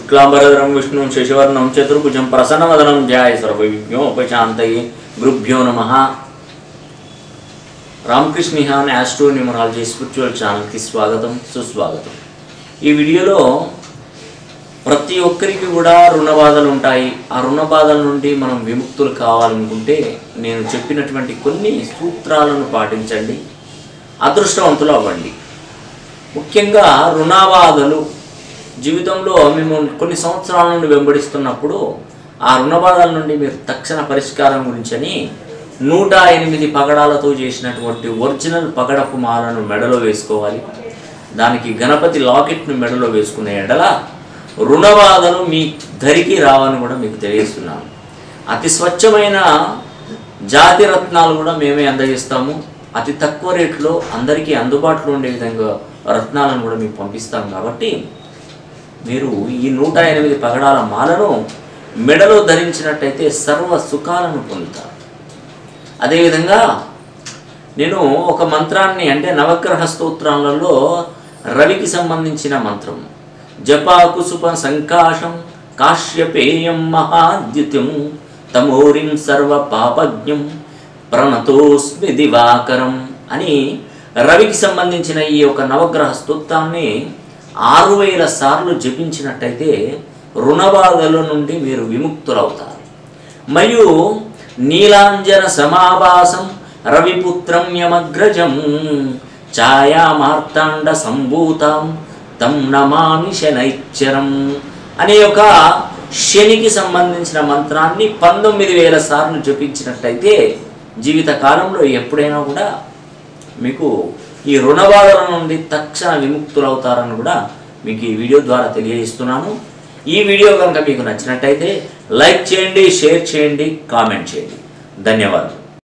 శుక్లాంబరధరం విష్ణుం శశివర్ణం చతుర్భుజం ప్రసన్నవదనం ధ్యాయ సర్వవిజ్ఞోపశాంతయే గురుభ్యో నమ Ramakrishna Nihan astro numerology spiritual ఛానల్కి స్వాగతం సుస్వాగతం ఈ వీడియోలో ప్రతి ఒక్కరికి కూడా రుణ బాధలు ఉంటాయి ఆ రుణ బాధల నుండి మనం విముక్తులు కావాలనుకుంటే నేను చెప్పినటువంటి కొన్ని సూత్రాలను పాటించండి అదృష్టవంతులు అవ్వండి ముఖ్యంగా రుణబాధలు జీవితంలో మేము కొన్ని సంవత్సరాల నుండి వెంబడిస్తున్నప్పుడు ఆ రుణబాధల నుండి మీరు తక్షణ పరిష్కారం గురించని నూట ఎనిమిది పగడాలతో చేసినటువంటి ఒరిజినల్ పగడపు మాలను మెడలో వేసుకోవాలి దానికి గణపతి లాకెట్ను మెడలో వేసుకునే ఎడల రుణబాధలు మీ ధరికి రావని కూడా మీకు తెలియజేస్తున్నాను అతి స్వచ్ఛమైన జాతి రత్నాలు కూడా మేమే అందజేస్తాము అతి తక్కువ రేట్లో అందరికీ అందుబాటులో ఉండే విధంగా రత్నాలను కూడా మీకు పంపిస్తాం కాబట్టి మీరు ఈ నూట ఎనిమిది పగడాల మాలను మెడలో ధరించినట్టయితే సర్వ సుఖాలను పొందుతారు అదేవిధంగా నేను ఒక మంత్రాన్ని అంటే నవగ్రహ స్తోత్రాలలో రవికి సంబంధించిన మంత్రం జపాకుసుప సంకాశం కాశ్యపేయం మహాద్యుతిం తమోరిం సర్వ పాపజ్ఞం ప్రణతోస్మి దివాకరం అని రవికి సంబంధించిన ఈ యొక్క నవగ్రహ స్తోత్రాన్ని ఆరు వేల సార్లు జపించినట్టయితే రుణబాధల నుండి మీరు విముక్తులవుతారు మరియు నీలాంజన సమాభాసం రవిపుత్రం యమగ్రజం ఛాయామార్తాండ సంభూతం తం నమామి శనైశ్చరం అనే ఒక శనికి సంబంధించిన మంత్రాన్ని పంతొమ్మిది వేల సార్లు జపించినట్టయితే జీవిత కాలంలో ఎప్పుడైనా కూడా మీకు ఈ రుణబాధల నుండి తక్షణ విముక్తులవుతారని కూడా మీకు ఈ వీడియో ద్వారా తెలియజేస్తున్నాను ఈ వీడియో కనుక మీకు నచ్చినట్టయితే లైక్ చేయండి షేర్ చేయండి కామెంట్ చేయండి ధన్యవాదాలు